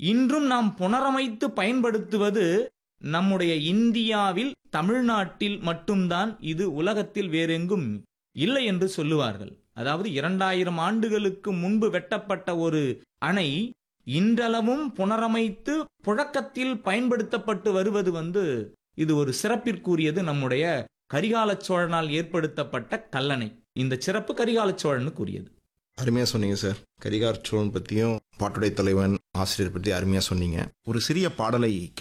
இன்றும் நாம் புனரமைத்து பயன்படுத்துவது நம்முடைய இந்தியாவில் தமிழ்நாட்டில் மட்டும்தான் இது உலகத்தில் வேறெங்கும் இல்லை என்று சொல்லுவார்கள் அதாவது இரண்டாயிரம் ஆண்டுகளுக்கு முன்பு வெட்டப்பட்ட ஒரு அணை இன்றளவும் புனரமைத்து புழக்கத்தில் பயன்படுத்தப்பட்டு வருவது வந்து இது ஒரு சிறப்பிற்குரியது நம்முடைய கரிகால சோழனால் ஏற்படுத்தப்பட்ட கல்லணை இந்த சிறப்பு கரிகால சோழனுக்குரியது அருமையாக சொன்னீங்க சார் கரிகார் சோழன் பற்றியும் பாட்டுடை தலைவன் ஆசிரியர் பற்றி அருமையாக சொன்னீங்க ஒரு சிறிய பாடலை